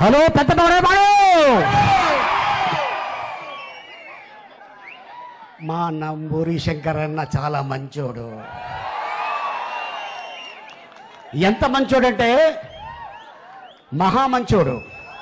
hello పెద్ద బాడు మా నంబూరి శంకర్ అన్న చాలా మంచోడు ఎంత మంచోడంటే మహా మంచోడు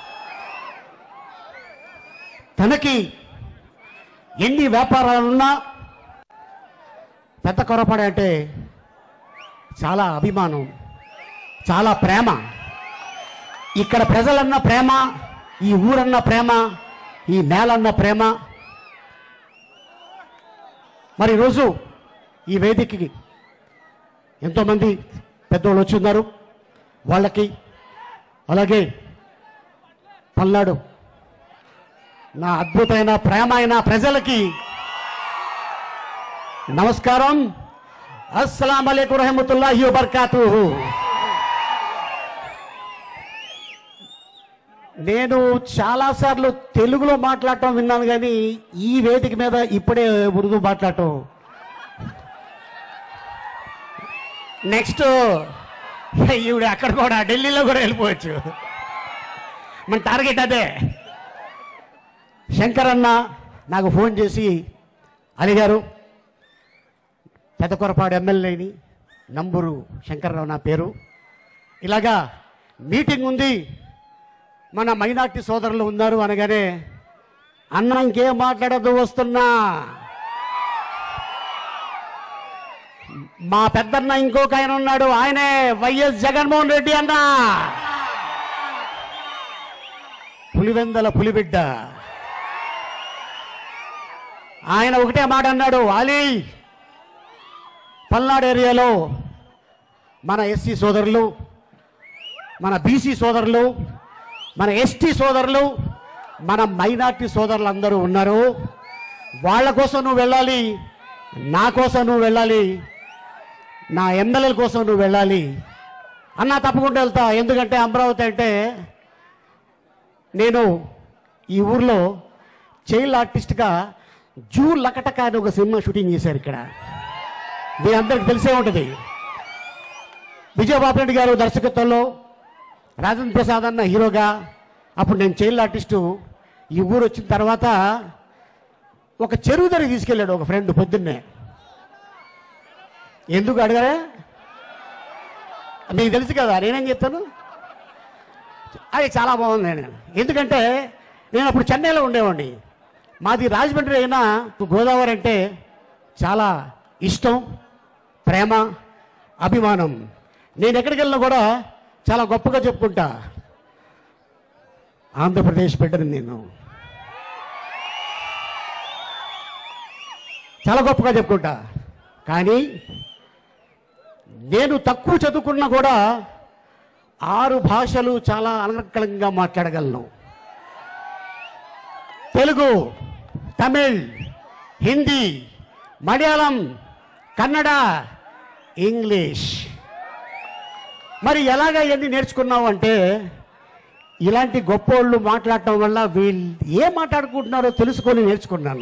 తనకి ఎన్ని వ్యాపారాలున్నా పెద్ద కొరపాడు అంటే చాలా అభిమానం చాలా ప్రేమ ఇక్కడ ప్రజలన్న ప్రేమ ఈ ఊరన్న ప్రేమ ఈ నేలన్న ప్రేమ మరి ఈరోజు ఈ వేదికకి ఎంతోమంది పెద్దోళ్ళు వచ్చి ఉన్నారు వాళ్ళకి అలాగే పల్నాడు నా అద్భుతమైన ప్రేమ అయిన ప్రజలకి నమస్కారం అస్సలం అయికు రహమతుల్లాహి వబర్కాతు నేను చాలాసార్లు తెలుగులో మాట్లాడటం విన్నాను కానీ ఈ వేదిక మీద ఇప్పుడే ఉర్దూ మాట్లాడటం నెక్స్ట్ ఈవిడ అక్కడ కూడా ఢిల్లీలో కూడా వెళ్ళిపోవచ్చు మన టార్గెట్ అదే శంకర్ అన్న నాకు ఫోన్ చేసి అలీ గారు పెద్దకొరపాడు ఎమ్మెల్యేని నంబూరు శంకర్రావు నా పేరు ఇలాగా మీటింగ్ ఉంది మన మైనార్టీ సోదరులు ఉన్నారు అనగానే అన్న ఇంకేం మాట్లాడద్దు వస్తున్నా మా పెద్దన్న ఇంకొక ఆయన ఉన్నాడు ఆయనే వైఎస్ జగన్మోహన్ రెడ్డి అన్న పులివెందల పులిబిడ్డ ఆయన ఒకటే మాట అన్నాడు అలీ పల్నాడు ఏరియాలో మన ఎస్సీ సోదరులు మన బీసీ సోదరులు మన ఎస్టీ సోదరులు మన మైనార్టీ సోదరులు అందరూ ఉన్నారు వాళ్ళ కోసం నువ్వు వెళ్ళాలి నా కోసం నువ్వు వెళ్ళాలి నా ఎమ్మెల్యేల కోసం నువ్వు వెళ్ళాలి అన్నా తప్పకుండా వెళ్తా ఎందుకంటే అమరావతి అంటే నేను ఈ ఊర్లో చైల్డ్ ఆర్టిస్ట్గా జూ లకటక అని ఒక సినిమా షూటింగ్ చేశారు ఇక్కడ మీ అందరికి తెలిసే ఉంటుంది విజయబాబు రెడ్డి గారు దర్శకత్వంలో రాజేంద్ర ప్రసాద్ అన్న హీరోగా అప్పుడు నేను చైల్డ్ ఆర్టిస్టు ఈ ఊరు వచ్చిన తర్వాత ఒక చెరువు దగ్గర తీసుకెళ్ళాడు ఒక ఫ్రెండ్ పొద్దున్నే ఎందుకు అడగరా మీకు తెలుసు కదా నేనేం చెప్తాను అది చాలా బాగుంది నేను ఎందుకంటే నేను అప్పుడు చెన్నైలో ఉండేవాడిని మాది రాజమండ్రి అయినా గోదావరి అంటే చాలా ఇష్టం ప్రేమ అభిమానం నేను ఎక్కడికి వెళ్ళినా కూడా చాలా గొప్పగా చెప్పుకుంటా ఆంధ్రప్రదేశ్ బిడ్డని నేను చాలా గొప్పగా చెప్పుకుంటా కానీ నేను తక్కువ చదువుకున్నా కూడా ఆరు భాషలు చాలా అనర్కళంగా మాట్లాడగలను తెలుగు తమిళ్ హిందీ మలయాళం కన్నడ ఇంగ్లీష్ మరి ఎలాగ ఇవన్నీ నేర్చుకున్నావు అంటే ఇలాంటి గొప్పోళ్ళు మాట్లాడటం వల్ల వీళ్ళు ఏం మాట్లాడుకుంటున్నారో తెలుసుకొని నేర్చుకున్నాను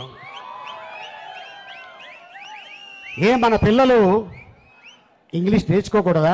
ఏ మన పిల్లలు ఇంగ్లీష్ నేర్చుకోకూడదా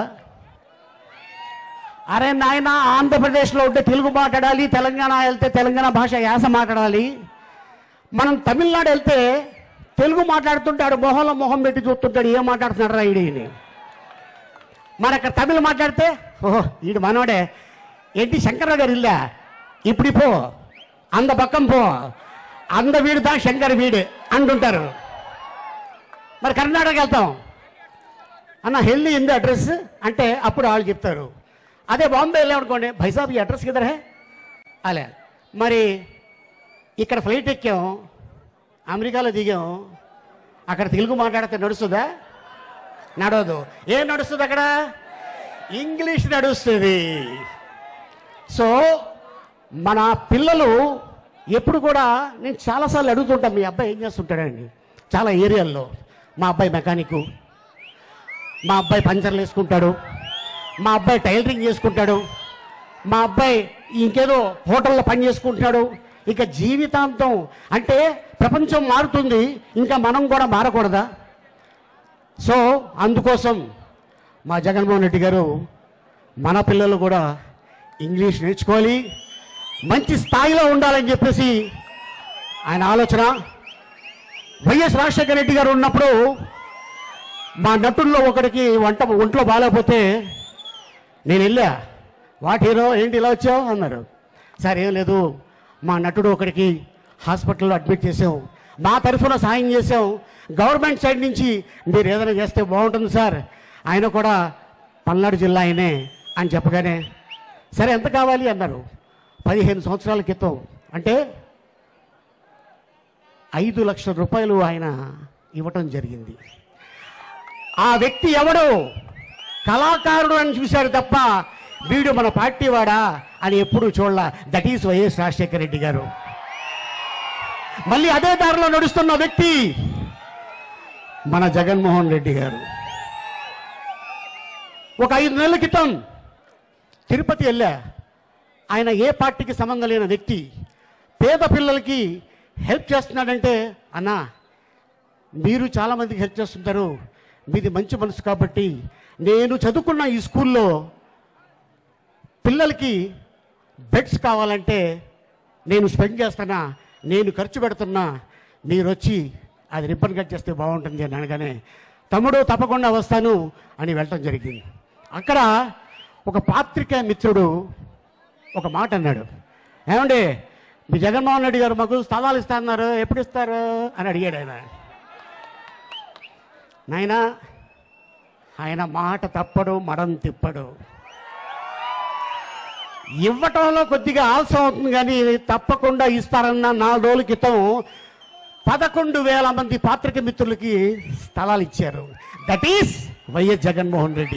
అరే నాయన ఆంధ్రప్రదేశ్లో ఉంటే తెలుగు మాట్లాడాలి తెలంగాణ వెళ్తే తెలంగాణ భాష యాస మాట్లాడాలి మనం తమిళనాడు వెళ్తే తెలుగు మాట్లాడుతుంటాడు మొహంలో మొహం పెట్టి చూస్తుంటాడు ఏం మాట్లాడుతున్నాడు రా ఈడీని మన అక్కడ తమిళ మాట్లాడితే ఓహో ఈడు మనోడే ఏంటి శంకరరావు గారు ఇల్లా ఇప్పుడు పో అంద పక్కం పో అంద వీడుదా శంకర్ వీడు అంటుంటారు మరి కర్ణాటక వెళ్తాం అన్న హెల్దీ ఇంది అడ్రస్ అంటే అప్పుడు వాళ్ళు చెప్తారు అదే బాంబే వెళ్ళామనుకోండి భైసాబ్ ఈ అడ్రస్ కిదర్ హే అలే మరి ఇక్కడ ఫ్లైట్ ఎక్కాం అమెరికాలో దిగాం అక్కడ తెలుగు మాట్లాడితే నడుస్తుందా నడవదు ఏం నడుస్తుంది అక్కడ ఇంగ్లీష్ నడుస్తుంది సో మన పిల్లలు ఎప్పుడు కూడా నేను చాలాసార్లు అడుగుతుంటాను మీ అబ్బాయి ఏం చేస్తుంటాడండి చాలా ఏరియాల్లో మా అబ్బాయి మెకానిక్ మా అబ్బాయి పంచర్లు వేసుకుంటాడు మా అబ్బాయి టైలరింగ్ చేసుకుంటాడు మా అబ్బాయి ఇంకేదో హోటల్లో పని చేసుకుంటున్నాడు ఇక జీవితాంతం అంటే ప్రపంచం మారుతుంది ఇంకా మనం కూడా మారకూడదా సో అందుకోసం మా జగన్మోహన్ రెడ్డి గారు మన పిల్లలు కూడా ఇంగ్లీష్ నేర్చుకోవాలి మంచి స్థాయిలో ఉండాలని చెప్పేసి ఆయన ఆలోచన వైఎస్ రాజశేఖర రెడ్డి గారు ఉన్నప్పుడు మా నటుల్లో ఒకడికి వంట ఒంట్లో బాగాలేకపోతే నేను వెళ్ళా వాట్ హీరో ఏంటి ఇలా వచ్చావు అన్నారు సార్ ఏం లేదు మా నటుడు ఒకడికి హాస్పిటల్లో అడ్మిట్ చేసాం మా తరఫున సాయం చేసాం గవర్నమెంట్ సైడ్ నుంచి మీరు ఏదైనా చేస్తే బాగుంటుంది సార్ ఆయన కూడా పల్నాడు జిల్లా ఆయనే అని చెప్పగానే సరే ఎంత కావాలి అన్నారు పదిహేను సంవత్సరాల క్రితం అంటే ఐదు లక్షల రూపాయలు ఆయన ఇవ్వటం జరిగింది ఆ వ్యక్తి ఎవడు కళాకారుడు అని చూశాడు తప్ప వీడు మన పార్టీ వాడా అని ఎప్పుడు చూడలా that is Y S Rajasekhara Reddy garu మళ్ళీ అదే దారిలో నడుస్తున్న వ్యక్తి మన జగన్మోహన్ రెడ్డి గారు ఒక ఐదు నెలల క్రితం తిరుపతి వెళ్ళా ఆయన ఏ పార్టీకి సంబంధం లేని వ్యక్తి పేద పిల్లలకి హెల్ప్ చేస్తున్నాడంటే అన్నా మీరు చాలామందికి హెల్ప్ చేస్తుంటారు మీది మంచి మనసు కాబట్టి నేను చదువుకున్న ఈ స్కూల్లో పిల్లలకి బెడ్స్ కావాలంటే నేను స్పెండ్ చేస్తున్నా నేను ఖర్చు పెడుతున్నా మీరు వచ్చి అది రిబ్బన్ కట్ చేస్తే బాగుంటుంది అని అనగానే తమ్ముడు తప్పకుండా వస్తాను అని వెళ్ళటం జరిగింది అక్కడ ఒక పాత్రికేయ మిత్రుడు ఒక మాట అన్నాడు ఏమండి మీ జగన్మోహన్ రెడ్డి గారు మాకు స్థలాలు ఇస్తా అన్నారు ఎప్పుడు ఇస్తారు అని అడిగాడు ఆయన నాయనా ఆయన మాట తప్పడు మడం తిప్పడు ఇవ్వటంలో కొద్దిగా ఆలస్యం అవుతుంది కానీ తప్పకుండా ఇస్తారన్న నాలుగు రోజుల క్రితం పదకొండు వేల మంది పాత్రిక మిత్రులకి స్థలాలు ఇచ్చారు that is Y S Jaganmohan Reddy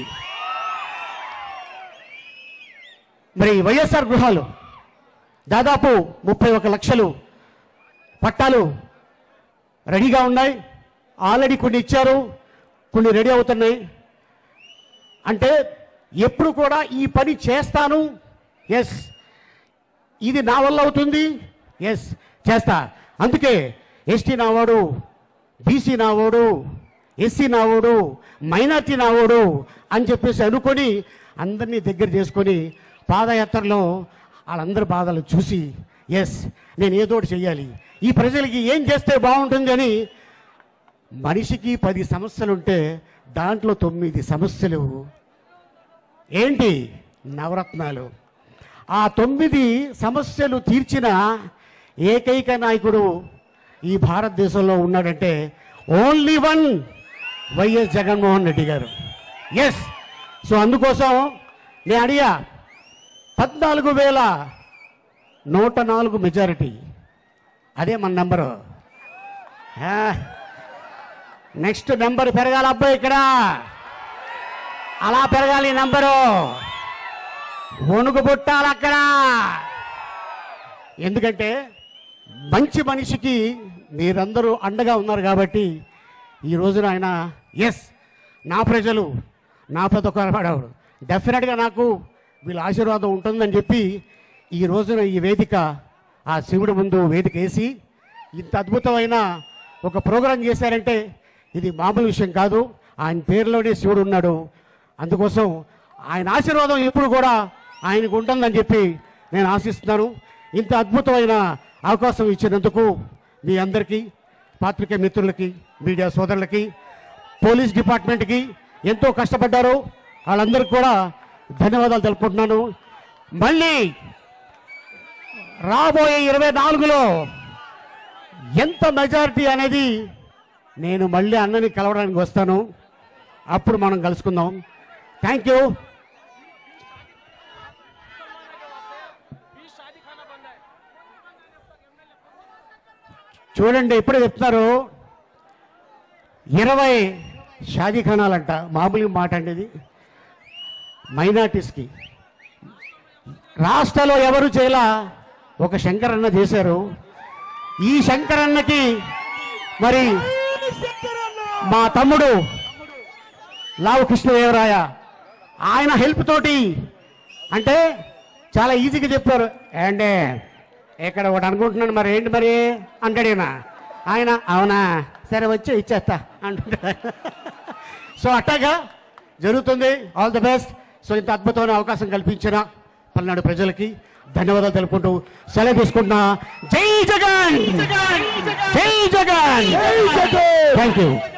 మరి వైఎస్ఆర్ గృహాలు దాదాపు ముప్పై ఒక లక్షలు పట్టాలు రెడీగా ఉన్నాయి ఆల్రెడీ కొన్ని ఇచ్చారు కొన్ని రెడీ అవుతున్నాయి అంటే ఎప్పుడు కూడా ఈ పని చేస్తాను ఎస్ ఇది నా వల్ల అవుతుంది ఎస్ చేస్తా అందుకే ఎస్టీ నావాడు బీసీ నావాడు ఎస్సీ నావాడు మైనార్టీ నావాడు అని చెప్పేసి అనుకొని అందరినీ దగ్గర చేసుకొని పాదయాత్రలో వాళ్ళందరి బాధలు చూసి ఎస్ నేను ఏదో ఒకటి చెయ్యాలి ఈ ప్రజలకి ఏం చేస్తే బాగుంటుంది అని మనిషికి పది సమస్యలుంటే దాంట్లో తొమ్మిది సమస్యలు ఏంటి నవరత్నాలు ఆ తొమ్మిది సమస్యలు తీర్చిన ఏకైక నాయకుడు ఈ భారతదేశంలో ఉన్నాడంటే only one Y S Jaganmohan Reddy garu yes so అందుకోసం నేను అడిగా పద్నాలుగు వేల నూట నాలుగు మెజారిటీ అదే మన నెంబరు నెక్స్ట్ నెంబర్ పెరగాలి అబ్బాయి ఇక్కడ అలా పెరగాలి ఈ నంబరు వణుకు పుట్టాలి అక్కడ ఎందుకంటే మంచి మనిషికి మీరందరూ అండగా ఉన్నారు కాబట్టి ఈ రోజున ఆయన ఎస్ నా ప్రజలు నా ప్రతి ఒక్క పడవాడు డెఫినెట్గా నాకు వీళ్ళ ఆశీర్వాదం ఉంటుందని చెప్పి ఈ రోజున ఈ వేదిక ఆ శివుడి ముందు వేదిక వేసి ఇంత అద్భుతమైన ఒక ప్రోగ్రాం చేశారంటే ఇది మామూలు విషయం కాదు ఆయన పేరులోనే శివుడు ఉన్నాడు అందుకోసం ఆయన ఆశీర్వాదం ఎప్పుడు కూడా ఆయనకు ఉంటుందని చెప్పి నేను ఆశిస్తున్నాను ఇంత అద్భుతమైన అవకాశం ఇచ్చినందుకు మీ అందరికీ పాత్రికేయ మిత్రులకి మీడియా సోదరులకి పోలీస్ డిపార్ట్మెంట్కి ఎంతో కష్టపడ్డారు వాళ్ళందరికీ కూడా ధన్యవాదాలు తెలుపుకుంటున్నాను మళ్ళీ రాబోయే ఇరవై నాలుగులో ఎంత మెజారిటీ అనేది నేను మళ్ళీ అన్నని కలవడానికి వస్తాను అప్పుడు మనం కలుసుకుందాం థ్యాంక్ యూ చూడండి ఇప్పుడే చెప్తున్నారు ఇరవై షాదీఖానాలంట మామూలుగా మాట అండి ఇది మైనార్టీస్కి రాష్ట్రంలో ఎవరు చేయలా ఒక శంకరన్న చేశారు ఈ శంకరన్నకి మరి మా తమ్ముడు లావు కృష్ణదేవరాయ ఆయన హెల్ప్ తోటి అంటే చాలా ఈజీగా చెప్పారు ఏంటే ఇక్కడ ఒకటి అనుకుంటున్నాను మరి ఏంటి మరి అంటాడు ఈయన ఆయన అవునా సరే వచ్చి ఇచ్చేస్తా అంటుంటాడు సో అట్టాగా జరుగుతుంది ఆల్ ది బెస్ట్ సో ఇంత అద్భుతమైన అవకాశం కల్పించిన పల్నాడు ప్రజలకి ధన్యవాదాలు తెలుపుకుంటూ సెలవు తీసుకుంటున్నా జై జగన్ జై జగన్ థ్యాంక్ యూ